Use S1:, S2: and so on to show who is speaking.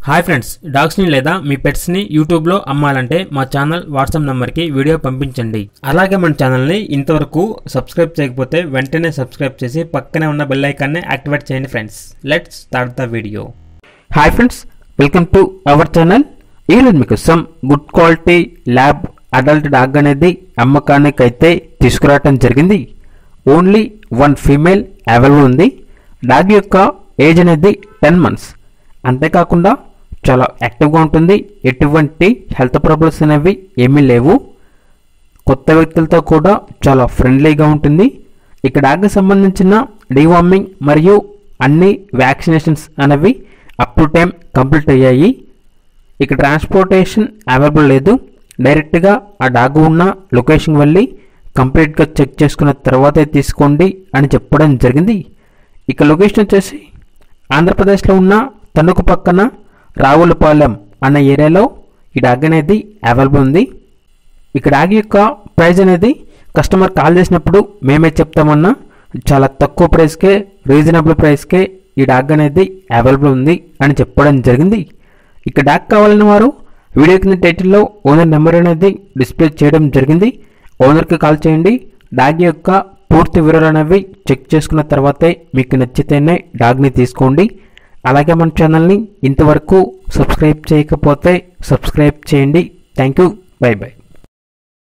S1: hi friends డాగ్స్ని లేదా మీ పెట్స్ని యూట్యూబ్లో అమ్మాలంటే మా ఛానల్ వాట్సాప్ నెంబర్కి వీడియో పంపించండి అలాగే మన ఛానల్ని ఇంతవరకు సబ్స్క్రైబ్ చేయకపోతే వెంటనే సబ్స్క్రైబ్ చేసి పక్కనే ఉన్న బెల్ ఐకాన్ని యాక్టివేట్ చేయండి friends let's start the video
S2: hi friends welcome to our channel ఈరోజు మీకు some good quality lab adult dog అనేది అమ్మకానికి అయితే తీసుకురావటం జరిగింది ఓన్లీ వన్ ఫీమేల్ అవైలబుల్ ఉంది డాగ్ యొక్క ఏజ్ అనేది టెన్ మంత్స్ అంతేకాకుండా చాలా యాక్టివ్గా ఉంటుంది ఎటువంటి హెల్త్ ప్రాబ్లమ్స్ అనేవి ఏమీ లేవు కొత్త వ్యక్తులతో కూడా చాలా ఫ్రెండ్లీగా ఉంటుంది ఇక డాగ్కి సంబంధించిన డీవార్మింగ్ మరియు అన్ని వ్యాక్సినేషన్స్ అనేవి అప్ టు టైం కంప్లీట్ అయ్యాయి ఇక ట్రాన్స్పోర్టేషన్ అవైలబుల్ లేదు డైరెక్ట్గా ఆ డాగ్ ఉన్న లొకేషన్ వెళ్ళి కంప్లీట్గా చెక్ చేసుకున్న తర్వాతే తీసుకోండి అని చెప్పడం జరిగింది ఇక లొకేషన్ వచ్చేసి ఆంధ్రప్రదేశ్లో ఉన్న తణుకు పక్కన రావులపాలెం అనే ఏరియాలో ఈ డాగ్ అనేది అవైలబుల్ ఉంది ఇక డాగ్ యొక్క ప్రైస్ అనేది కస్టమర్ కాల్ చేసినప్పుడు మేమే చెప్తామన్నా చాలా తక్కువ ప్రైస్కే రీజనబుల్ ప్రైస్కే ఈ డాగ్ అనేది అవైలబుల్ ఉంది అని చెప్పడం జరిగింది ఇక డాగ్ కావాలని వారు వీడియో కింద టైటిల్లో ఓనర్ నెంబర్ అనేది డిస్ప్లే చేయడం జరిగింది ఓనర్కి కాల్ చేయండి డాగ్ యొక్క పూర్తి వివరాలు అనేవి చెక్ చేసుకున్న తర్వాతే మీకు నచ్చితేనే డాగ్ని తీసుకోండి అలాగే మన ఛానల్ని ఇంతవరకు సబ్స్క్రైబ్ చేయకపోతే సబ్స్క్రైబ్ చేయండి థ్యాంక్ యూ బై బై